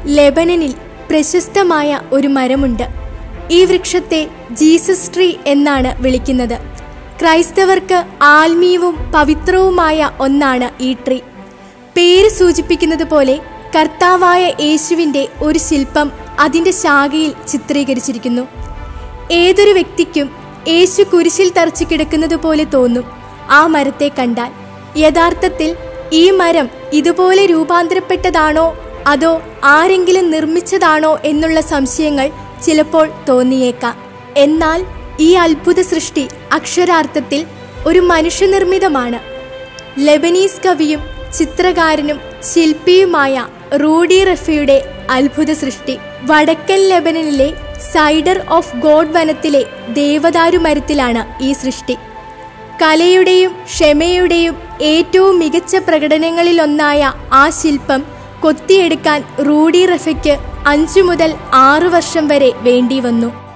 ലെബനനിൽ പ്രശസ്തമായ ഒരു മരമുണ്ട് ഈ വൃക്ഷത്തെ ജീസസ് ട്രീ എന്നാണ് വിളിക്കുന്നത് ക്രൈസ്തവർക്ക് ആത്മീയവും പവിത്രവുമായ ഒന്നാണ് ഈ ട്രീ പേര് സൂചിപ്പിക്കുന്നത് പോലെ കർത്താവായ യേശുവിൻ്റെ ഒരു ശില്പം അതിൻ്റെ ശാഖയിൽ ചിത്രീകരിച്ചിരിക്കുന്നു ഏതൊരു വ്യക്തിക്കും യേശു കുരിശിൽ തറച്ചു കിടക്കുന്നത് പോലെ തോന്നും ആ മരത്തെ കണ്ടാൽ യഥാർത്ഥത്തിൽ ഈ മരം ഇതുപോലെ രൂപാന്തരപ്പെട്ടതാണോ അതോ ആരെങ്കിലും നിർമ്മിച്ചതാണോ എന്നുള്ള സംശയങ്ങൾ ചിലപ്പോൾ തോന്നിയേക്കാം എന്നാൽ ഈ അത്ഭുത സൃഷ്ടി അക്ഷരാർത്ഥത്തിൽ ഒരു മനുഷ്യനിർമ്മിതമാണ് ലെബനീസ് കവിയും ചിത്രകാരനും ശില്പിയുമായ റൂഡി റഫയുടെ അത്ഭുത സൃഷ്ടി വടക്കൻ ലെബനനിലെ സൈഡർ ഓഫ് ഗോഡ് വനത്തിലെ ദേവദാരു മരത്തിലാണ് ഈ സൃഷ്ടി കലയുടെയും ക്ഷമയുടെയും ഏറ്റവും മികച്ച പ്രകടനങ്ങളിലൊന്നായ ആ ശില്പം കൊത്തിയെടുക്കാൻ റൂഡി റഫയ്ക്ക് അഞ്ചു മുതൽ ആറു വർഷം വരെ വേണ്ടി വന്നു